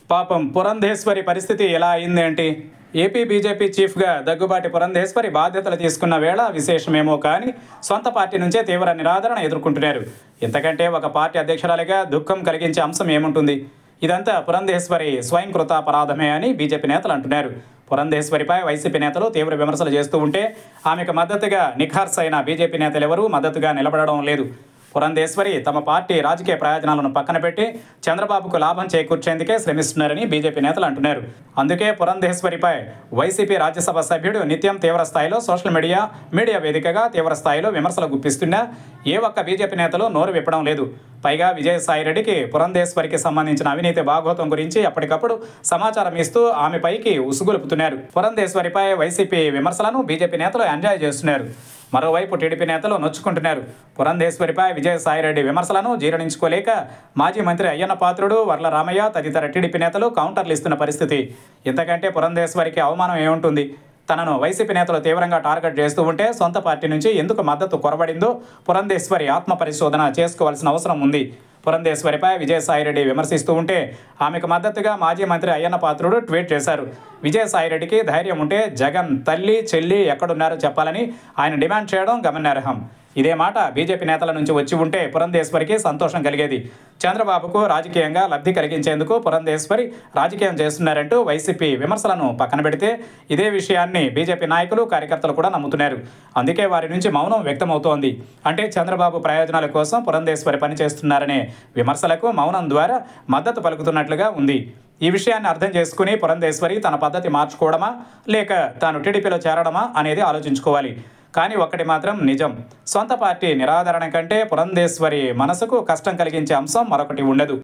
పాపం పురంధేశ్వరి పరిస్థితి ఎలా అయింది ఏంటి ఏపీ బీజేపీ చీఫ్గా దగ్గుబాటి పురంధేశ్వరి బాధ్యతలు తీసుకున్న వేళ విశేషమేమో కానీ సొంత పార్టీ నుంచే తీవ్ర నిరాదరణ ఎదుర్కొంటున్నారు ఇంతకంటే ఒక పార్టీ అధ్యక్షురాలిగా దుఃఖం కలిగించే అంశం ఏముంటుంది ఇదంతా పురంధేశ్వరి స్వయంకృతాపరాధమే అని బీజేపీ నేతలు అంటున్నారు పురంధేశ్వరిపై వైసీపీ నేతలు తీవ్ర విమర్శలు చేస్తూ ఉంటే ఆమెకు మద్దతుగా నిఖార్స్ అయిన బీజేపీ నేతలు ఎవరూ మద్దతుగా నిలబడడం లేదు పురంధేశ్వరి తమ పార్టీ రాజకీయ ప్రయోజనాలను పక్కన పెట్టి చంద్రబాబుకు లాభం చేకూర్చేందుకే శ్రమిస్తున్నారని బీజేపీ నేతలు అంటున్నారు అందుకే పురంధేశ్వరిపై వైసీపీ రాజ్యసభ సభ్యుడు నిత్యం తీవ్ర స్థాయిలో సోషల్ మీడియా మీడియా వేదికగా తీవ్ర స్థాయిలో విమర్శలు గుప్పిస్తున్నా ఏ ఒక్క బీజేపీ నేతలు నోరు విప్పడం లేదు పైగా విజయసాయిరెడ్డికి పురంధేశ్వరికి సంబంధించిన అవినీతి భాగోతం గురించి ఎప్పటికప్పుడు సమాచారం ఇస్తూ ఆమెపైకి ఉసుగొలుపుతున్నారు పురంధేశ్వరిపై వైసీపీ విమర్శలను బీజేపీ నేతలు ఎంజాయ్ చేస్తున్నారు మరోవైపు టీడీపీ నేతలు నొచ్చుకుంటున్నారు పురంధేశ్వరిపై విజయసాయిరెడ్డి విమర్శలను జీర్ణించుకోలేక మాజీ మంత్రి అయ్యన్న పాత్రుడు వర్ల రామయ్య తదితర టీడీపీ నేతలు కౌంటర్లు ఇస్తున్న పరిస్థితి ఇంతకంటే పురంధేశ్వరికి అవమానం ఏముంటుంది తనను వైసీపీ నేతలు తీవ్రంగా టార్గెట్ చేస్తూ ఉంటే సొంత పార్టీ నుంచి ఎందుకు మద్దతు కొరబడిందో పురంధేశ్వరి ఆత్మ పరిశోధన చేసుకోవాల్సిన అవసరం ఉంది పురంధేశ్వరిపై విజయసాయిరెడ్డి విమర్శిస్తూ ఉంటే ఆమెకు మద్దతుగా మాజీ మంత్రి అయ్యన్న పాత్రుడు ట్వీట్ చేశారు విజయసాయిరెడ్డికి ధైర్యం ఉంటే జగన్ తల్లి చెల్లి ఎక్కడున్నారో చెప్పాలని ఆయన డిమాండ్ చేయడం గమనార్హం ఇదే మాట బీజేపీ నేతల నుంచి వచ్చి ఉంటే పురంధేశ్వరికి సంతోషం కలిగేది చంద్రబాబుకు రాజకీయంగా లబ్ధి కలిగించేందుకు పురంధేశ్వరి రాజకీయం చేస్తున్నారంటూ వైసీపీ విమర్శలను పక్కన పెడితే ఇదే విషయాన్ని బీజేపీ నాయకులు కార్యకర్తలు కూడా నమ్ముతున్నారు అందుకే వారి నుంచి మౌనం వ్యక్తమవుతోంది అంటే చంద్రబాబు ప్రయోజనాల కోసం పురంధేశ్వరి పనిచేస్తున్నారనే విమర్శలకు మౌనం ద్వారా మద్దతు పలుకుతున్నట్లుగా ఉంది ఈ విషయాన్ని అర్థం చేసుకుని పురంధేశ్వరి తన పద్ధతి మార్చుకోవడమా లేక తాను టీడీపీలో చేరడమా అనేది ఆలోచించుకోవాలి కానీ ఒక్కటి మాత్రం నిజం సొంత పార్టీ నిరాదరణ కంటే పురంధేశ్వరి మనసుకు కష్టం కలిగించే అంశం మరొకటి ఉండదు